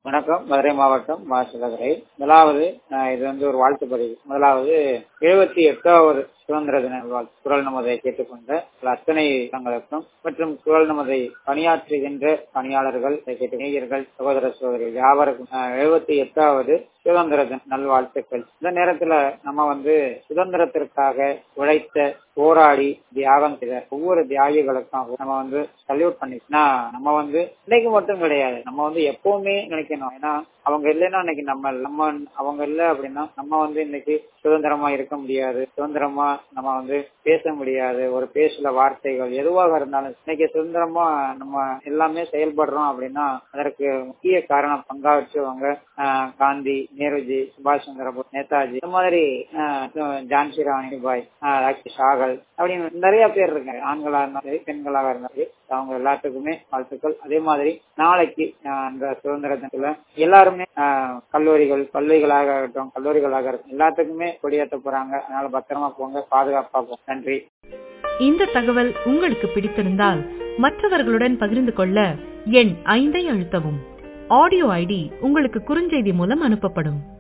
வணக்கம் மதுரை மாவட்டம் மாசிலதுரை முதலாவது அஹ், இது வந்து ஒரு வாழ்த்து பதிவு முதலாவது எழுபத்தி எட்டாவது சுதந்திர தின வாழ்த்து குரல் நமதை கேட்டுக்கொண்ட உங்கள் அத்தனை தங்களுக்கும் மற்றும் குரல் நமதை பணியாற்றுகின்ற பணியாளர்கள் கேட்டு நேயர்கள் சகோதர சகோதரிகள் யாவருக்கும் எழுபத்தி எட்டாவது சுதந்திர தின நல்வாழ்த்துக்கள் இந்த நேரத்துல நம்ம வந்து சுதந்திரத்திற்காக உழைத்த போராடி தியாகம் செய்த ஒவ்வொரு தியாகிகளுக்கும் நம்ம வந்து சல்யூட் பண்ணிக்கணும் நம்ம வந்து இன்னைக்கு மட்டும் கிடையாது நம்ம வந்து எப்பவுமே நினைக்கணும் ஏன்னா அவங்க இல்லைன்னா இன்னைக்கு நம்ம நம்ம அவங்க இல்ல அப்படின்னா நம்ம வந்து இன்னைக்கு சுதந்திரமா இருக்க முடியாது சுதந்திரமா நம்ம வந்து பேச முடியாது ஒரு பேசல வார்த்தைகள் எதுவாக இருந்தாலும் இன்னைக்கு சுதந்திரமா நம்ம எல்லாமே செயல்படுறோம் அப்படின்னா அதற்கு முக்கிய காரணம் பங்காற்றவங்க ஆஹ், காந்தி நேருஜி சுபாஷ் சந்திர போஸ் நேதாஜி இந்த மாதிரி ஆஹ், ஜான்சி ராணி பாய் ஆஹ், ராக்கி சாகல் அப்படின்னு நிறைய பேர் இருக்காங்க ஆண்களா இருந்தாலும் சரி பெண்களாக இருந்தாலும் சரி அவங்க எல்லாத்துக்குமே வாழ்த்துக்கள் அதே மாதிரி நாளைக்கு ஆஹ், அந்த சுதந்திர தினத்துல எல்லாருமே ஆஹ், கல்லூரிகள் பள்ளிகளாக இருக்கட்டும் கல்லூரிகளாக இருக்கட்டும் எல்லாத்துக்குமே கொடியேற்ற போறாங்க அதனால பத்திரமா போங்க பாதுகாப்பா போங்க நன்றி இந்த தகவல் உங்களுக்கு பிடித்திருந்தால் மற்றவர்களுடன் பகிர்ந்து கொள்ள எண் ஐந்தை அழுத்தவும் ஆடியோ ஐடி உங்களுக்கு குறுஞ்செய்தி மூலம் அனுப்பப்படும்